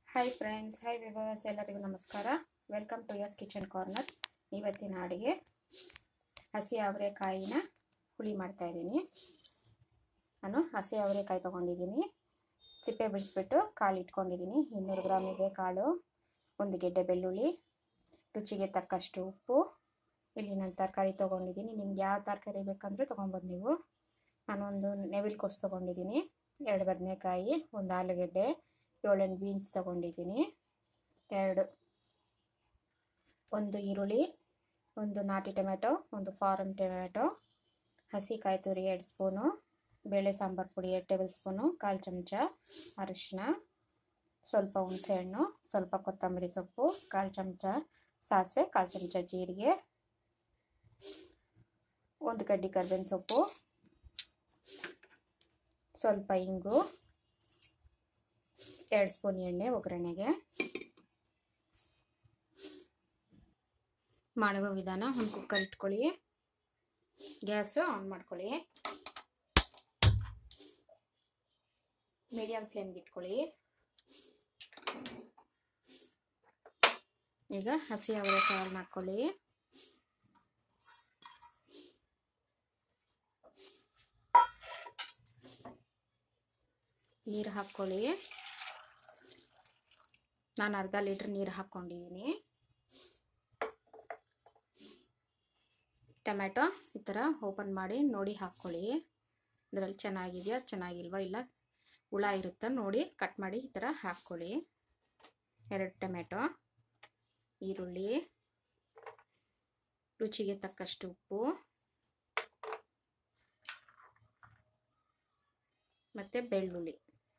hi friends hi viewers ಎಲ್ಲರಿಗೂ ನಮಸ್ಕಾರ welcome to yours kitchen corner ಇವತ್ತಿನ ಅಡುಗೆ ಹಸಿ ಅವರೆಕಾಯಿನ ಹುಳಿ ಮಾಡ್ತಾಯಿದ್ದೀನಿ ನಾನು ಹಸಿ ಅವರೆಕಾಯಿ ತೊಗೊಂಡಿದ್ದೀನಿ ಸಿಪ್ಪೆ ಬಿಡಿಸ್ಬಿಟ್ಟು ಕಾಳು ಇಟ್ಕೊಂಡಿದ್ದೀನಿ ಇನ್ನೂರು ಗ್ರಾಮ್ ಇದೆ ಕಾಳು ಒಂದು ಗೆಡ್ಡೆ ಬೆಳ್ಳುಳ್ಳಿ ರುಚಿಗೆ ತಕ್ಕಷ್ಟು ಉಪ್ಪು ಇಲ್ಲಿ ನಾನು ತರಕಾರಿ ತೊಗೊಂಡಿದ್ದೀನಿ ನಿಮ್ಗೆ ಯಾವ ತರಕಾರಿ ಬೇಕಂದರೆ ತೊಗೊಬೋದು ನೀವು ನಾನೊಂದು ನೆವಿಲ್ ಕೋಸು ತೊಗೊಂಡಿದ್ದೀನಿ ಎರಡು ಬದನೆಕಾಯಿ ಒಂದು ಆಲೂಗೆಡ್ಡೆ ಏಳೆಂಟು ಬೀನ್ಸ್ ತೊಗೊಂಡಿದ್ದೀನಿ ಎರಡು ಒಂದು ಈರುಳ್ಳಿ ಒಂದು ನಾಟಿ ಟೊಮೆಟೊ ಒಂದು ಫಾರಮ್ ಟೊಮೆಟೊ ಹಸಿ ಕಾಯಿ ತುರಿ ಎರಡು ಸ್ಪೂನು ಬೇಳೆ ಸಾಂಬಾರು ಪುಡಿ ಎರಡು ಟೇಬಲ್ ಸ್ಪೂನು ಕಾಲು ಚಮಚ ಅರಿಶಿನ ಸ್ವಲ್ಪ ಹುಣಸೆಹಣ್ಣು ಸ್ವಲ್ಪ ಕೊತ್ತಂಬರಿ ಸೊಪ್ಪು ಕಾಲು ಚಮಚ ಸಾಸಿವೆ ಕಾಲು ಚಮಚ ಜೀರಿಗೆ ಒಂದು ಕಡ್ಡಿ ಕರ್ಬೇವಿನ ಸೊಪ್ಪು ಸ್ವಲ್ಪ ಇಂಗು ಎರಡು ಸ್ಪೂನ್ ಎಣ್ಣೆ ಒಗ್ಗರಣೆಗೆ ಮಾಡುವ ವಿಧಾನ ಒಂದು ಕುಕ್ಕರ್ ಇಟ್ಕೊಳ್ಳಿ ಗ್ಯಾಸು ಆನ್ ಮಾಡ್ಕೊಳ್ಳಿ ಮೀಡಿಯಮ್ ಫ್ಲೇಮ್ಗೆ ಇಟ್ಕೊಳ್ಳಿ ಈಗ ಹಸಿ ಅವರೆಕಾಯಿ ಮಾಡ್ಕೊಳ್ಳಿ ನೀರು ಹಾಕ್ಕೊಳ್ಳಿ ನಾನು ಅರ್ಧ ಲೀಟ್ರ್ ನೀರು ಹಾಕ್ಕೊಂಡಿದ್ದೀನಿ ಟೊಮ್ಯಾಟೊ ಈ ಥರ ಓಪನ್ ಮಾಡಿ ನೋಡಿ ಹಾಕ್ಕೊಳ್ಳಿ ಇದರಲ್ಲಿ ಚೆನ್ನಾಗಿದೆಯಾ ಚೆನ್ನಾಗಿಲ್ವಾ ಇಲ್ಲ ಹುಳ ಇರುತ್ತಾ ನೋಡಿ ಕಟ್ ಮಾಡಿ ಈ ಥರ ಹಾಕ್ಕೊಳ್ಳಿ ಎರಡು ಟೊಮೆಟೊ ಈರುಳ್ಳಿ ರುಚಿಗೆ ತಕ್ಕಷ್ಟು ಉಪ್ಪು ಮತ್ತು ಬೆಳ್ಳುಳ್ಳಿ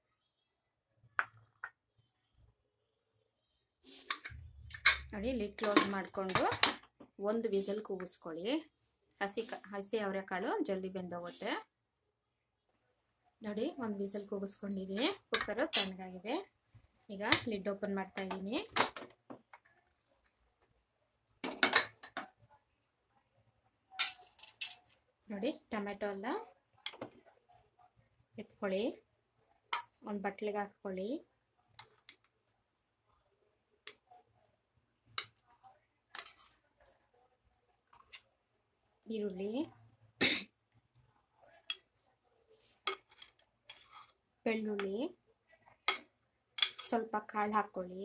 ನೋಡಿ ಲಿಡ್ ಕ್ಲೋಸ್ ಮಾಡಿಕೊಂಡು ಒಂದು ವಿಸಲ್ ಕೂಗಿಸ್ಕೊಳ್ಳಿ ಹಸಿ ಕ ಹಸಿ ಅವರೆಕಾಳು ಜಲ್ದಿ ಬೆಂದೋಗುತ್ತೆ ನೋಡಿ ಒಂದು ವಿಸಲ್ ಕೂಗಿಸ್ಕೊಂಡಿದ್ದೀನಿ ಕುಕ್ಕರು ತಣ್ಣಗಾಗಿದೆ ಈಗ ಲಿಡ್ ಓಪನ್ ಮಾಡ್ತಾ ಇದ್ದೀನಿ ನೋಡಿ ಟೊಮೆಟೊ ಎಲ್ಲ ಎತ್ಕೊಳ್ಳಿ ಒಂದು ಬಟ್ಲಿಗೆ ಹಾಕ್ಕೊಳ್ಳಿ ಈರುಳ್ಳಿ ಬೆಳ್ಳುಳ್ಳಿ ಸ್ವಲ್ಪ ಕಾಳು ಹಾಕ್ಕೊಳ್ಳಿ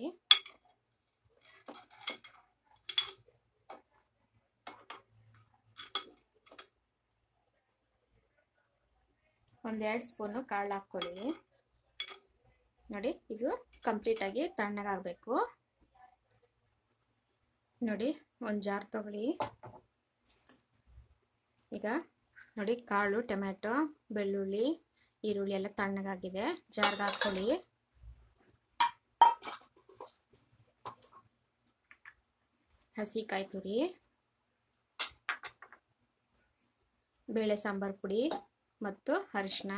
ಒಂದೆರಡು ಸ್ಪೂನು ಕಾಳು ಹಾಕ್ಕೊಳ್ಳಿ ನೋಡಿ ಇದು ಕಂಪ್ಲೀಟಾಗಿ ತಣ್ಣಗಾಗಬೇಕು ನೋಡಿ ಒಂದು ಜಾರ್ ತಗೊಳ್ಳಿ ಈಗ ನೋಡಿ ಕಾಳು ಟೊಮೆಟೊ ಬೆಳ್ಳುಳ್ಳಿ ಈರುಳ್ಳಿ ಎಲ್ಲ ತಣ್ಣಗಾಗಿದೆ ಜಾರ್ಗೆ ಹಾಕ್ಕೊಳ್ಳಿ ಹಸಿ ಕಾಯಿ ತುರಿ ಬೇಳೆ ಸಾಂಬಾರು ಪುಡಿ ಮತ್ತು ಅರಿಶಿನ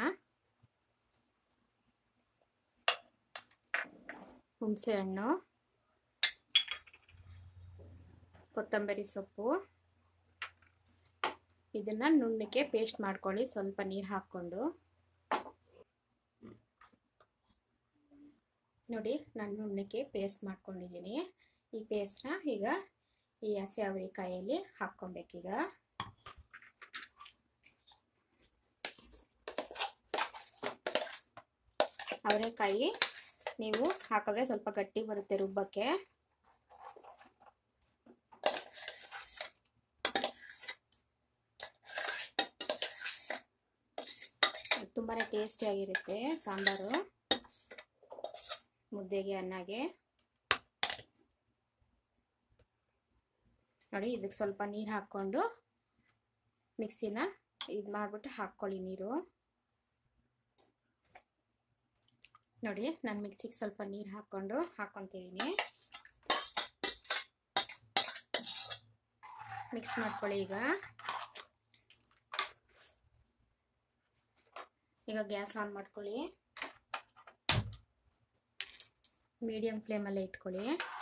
ಹುಣಸೆ ಹಣ್ಣು ಕೊತ್ತಂಬರಿ ಸೊಪ್ಪು ಇದನ್ನ ನುಣ್ಣಕ್ಕೆ ಪೇಸ್ಟ್ ಮಾಡ್ಕೊಳ್ಳಿ ಸ್ವಲ್ಪ ನೀರು ಹಾಕ್ಕೊಂಡು ನೋಡಿ ನಾನು ನುಣ್ಣಕ್ಕೆ ಪೇಸ್ಟ್ ಮಾಡ್ಕೊಂಡಿದ್ದೀನಿ ಈ ಪೇಸ್ಟ್ನ ಈಗ ಈ ಹಸಿ ಅವರೆಕಾಯಲ್ಲಿ ಹಾಕ್ಕೊಬೇಕೀಗ ಅವರೆಕಾಯಿ ನೀವು ಹಾಕಿದ್ರೆ ಸ್ವಲ್ಪ ಗಟ್ಟಿ ಬರುತ್ತೆ ರುಬ್ಬಕ್ಕೆ ತುಂಬಾ ಟೇಸ್ಟಿಯಾಗಿರುತ್ತೆ ಸಾಂಬಾರು ಮುದ್ದೆಗೆ ಅನ್ನಗೆ ನೋಡಿ ಇದಕ್ಕೆ ಸ್ವಲ್ಪ ನೀರು ಹಾಕ್ಕೊಂಡು ಮಿಕ್ಸಿನ ಇದು ಮಾಡಿಬಿಟ್ಟು ಹಾಕ್ಕೊಳ್ಳಿ ನೀರು ನೋಡಿ ನಾನು ಮಿಕ್ಸಿಗೆ ಸ್ವಲ್ಪ ನೀರು ಹಾಕ್ಕೊಂಡು ಹಾಕ್ಕೊತಿದ್ದೀನಿ ಮಿಕ್ಸ್ ಮಾಡ್ಕೊಳ್ಳಿ ಈಗ ಈಗ ಗ್ಯಾಸ್ ಆನ್ ಮಾಡ್ಕೊಳ್ಳಿ ಮೀಡಿಯಮ್ ಫ್ಲೇಮಲ್ಲೇ ಇಟ್ಕೊಳ್ಳಿ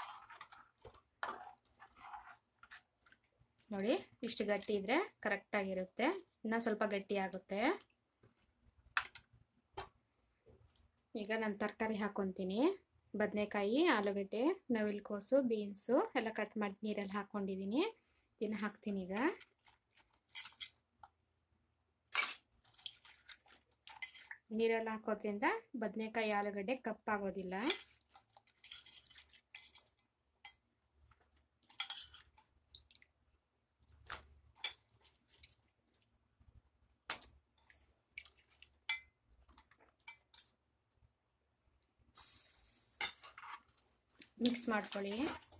ನೋಡಿ ಇಷ್ಟು ಗಟ್ಟಿ ಇದ್ರೆ ಕರೆಕ್ಟಾಗಿರುತ್ತೆ ಇನ್ನೂ ಸ್ವಲ್ಪ ಗಟ್ಟಿ ಆಗುತ್ತೆ ಈಗ ನಾನು ತರಕಾರಿ ಹಾಕ್ಕೊತೀನಿ ಬದನೆಕಾಯಿ ಆಲೂಗಡ್ಡೆ ನವಿಲುಕೋಸು ಬೀನ್ಸು ಎಲ್ಲ ಕಟ್ ಮಾಡಿ ನೀರಲ್ಲಿ ಹಾಕ್ಕೊಂಡಿದ್ದೀನಿ ಇದನ್ನು ಹಾಕ್ತೀನಿ ಈಗ ನೀರಲ್ಲಿ ಹಾಕೋದ್ರಿಂದ ಬದನೆಕಾಯಿ ಆಲೂಗಡ್ಡೆ ಕಪ್ಪಾಗೋದಿಲ್ಲ ಮಿಕ್ಸ್ ಮಾಡ್ಕೊಳ್ಳಿ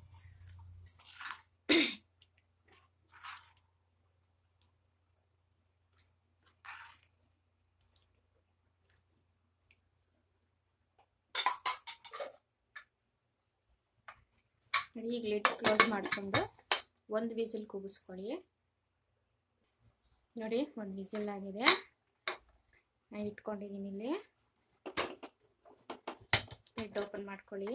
ಈಗ ಲಿಡ್ ಕ್ಲೋಸ್ ಮಾಡಿಕೊಂಡು ಒಂದು ವಿಸಿಲ್ ಕೂಗಿಸ್ಕೊಳ್ಳಿ ನೋಡಿ ಒಂದು ವಿಸಿಲ್ ಆಗಿದೆ ನಾನು ಇಟ್ಕೊಂಡಿದ್ದೀನಿ ಇಲ್ಲಿ ಲಿಡ್ ಓಪನ್ ಮಾಡ್ಕೊಳ್ಳಿ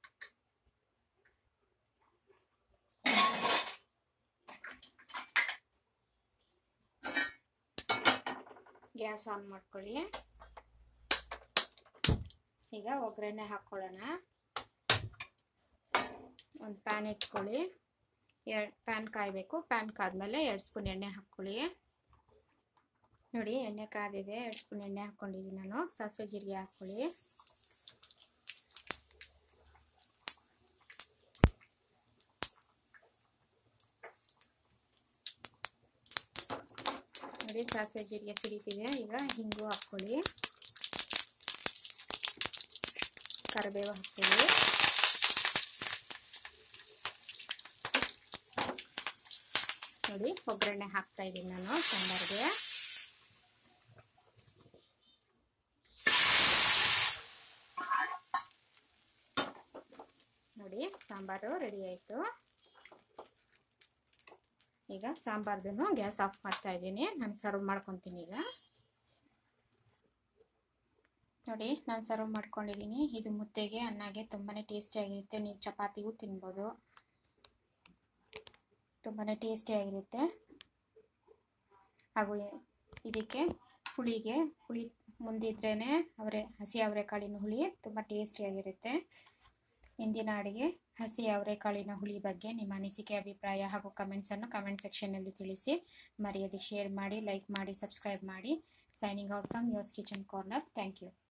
ಗ್ಯಾಸ್ ಆನ್ ಮಾಡ್ಕೊಳ್ಳಿ ಈಗ ಒಗ್ಗರಣೆ ಹಾಕ್ಕೊಳ್ಳೋಣ ಒಂದು ಪ್ಯಾನ್ ಇಟ್ಕೊಳ್ಳಿ ಎರಡು ಪ್ಯಾನ್ ಕಾಯಬೇಕು ಪ್ಯಾನ್ ಕಾದ್ಮೇಲೆ ಎರಡು ಸ್ಪೂನ್ ಎಣ್ಣೆ ಹಾಕ್ಕೊಳ್ಳಿ ನೋಡಿ ಎಣ್ಣೆ ಕಾದಿದೆ ಎರಡು ಸ್ಪೂನ್ ಎಣ್ಣೆ ಹಾಕ್ಕೊಂಡಿದ್ದೀನಿ ನಾನು ಸಾಸಿವೆ ಜೀರಿಗೆ ಹಾಕ್ಕೊಳ್ಳಿ ನೋಡಿ ಸಾಸಿವೆ ಜೀರಿಗೆ ಸಿಡಿತಿದೆ ಈಗ ಹಿಂಗು ಹಾಕ್ಕೊಳ್ಳಿ ಕರಿಬೇವು ಹಾಕ್ಕೊಳ್ಳಿ ನೋಡಿ ಒಗ್ಗರಣೆ ಹಾಕ್ತಾ ಇದ್ದೀನಿ ನಾನು ಸಾಂಬಾರಿಗೆ ನೋಡಿ ಸಾಂಬಾರು ರೆಡಿ ಆಯಿತು ಈಗ ಸಾಂಬಾರ್ದನ್ನು ಗ್ಯಾಸ್ ಆಫ್ ಮಾಡ್ತಾ ಇದ್ದೀನಿ ನಾನು ಸರ್ವ್ ಮಾಡ್ಕೊತೀನಿ ಈಗ ನೋಡಿ ನಾನು ಸರ್ವ್ ಮಾಡ್ಕೊಂಡಿದ್ದೀನಿ ಇದು ಮುದ್ದೆಗೆ ಅನ್ನಗೆ ತುಂಬಾ ಟೇಸ್ಟಿಯಾಗಿರುತ್ತೆ ನೀವು ಚಪಾತಿಗೂ ತಿನ್ಬೋದು ತುಂಬಾ ಟೇಸ್ಟಿಯಾಗಿರುತ್ತೆ ಹಾಗೂ ಇದಕ್ಕೆ ಹುಳಿಗೆ ಹುಳಿ ಮುಂದಿದ್ರೇ ಅವರೇ ಹಸಿ ಅವರೆಕಾಳಿನ ಹುಳಿ ತುಂಬ ಟೇಸ್ಟಿಯಾಗಿರುತ್ತೆ ಇಂದಿನ ಅಡುಗೆ ಹಸಿ ಅವರೆಕಾಳಿನ ಹುಳಿ ಬಗ್ಗೆ ನಿಮ್ಮ ಅನಿಸಿಕೆ ಅಭಿಪ್ರಾಯ ಹಾಗೂ ಕಮೆಂಟ್ಸನ್ನು ಕಮೆಂಟ್ ಸೆಕ್ಷನ್ನಲ್ಲಿ ತಿಳಿಸಿ ಮರೆಯದೆ ಶೇರ್ ಮಾಡಿ ಲೈಕ್ ಮಾಡಿ ಸಬ್ಸ್ಕ್ರೈಬ್ ಮಾಡಿ signing out from yours kitchen corner thank you